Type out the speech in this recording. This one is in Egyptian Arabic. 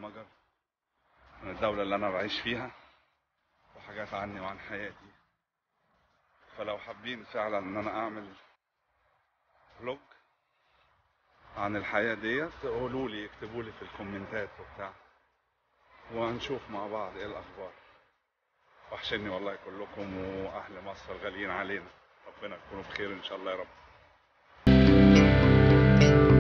المجر من الدولة اللي أنا بعيش فيها وحاجات عني وعن حياتي فلو حابين فعلا إن أنا أعمل فلوج عن الحياة ديت قولوا لي اكتبوا لي في الكومنتات وبتاع وهنشوف مع بعض ايه الأخبار وحشني والله كلكم وأهل مصر غاليين علينا ربنا يكونوا بخير إن شاء الله يا رب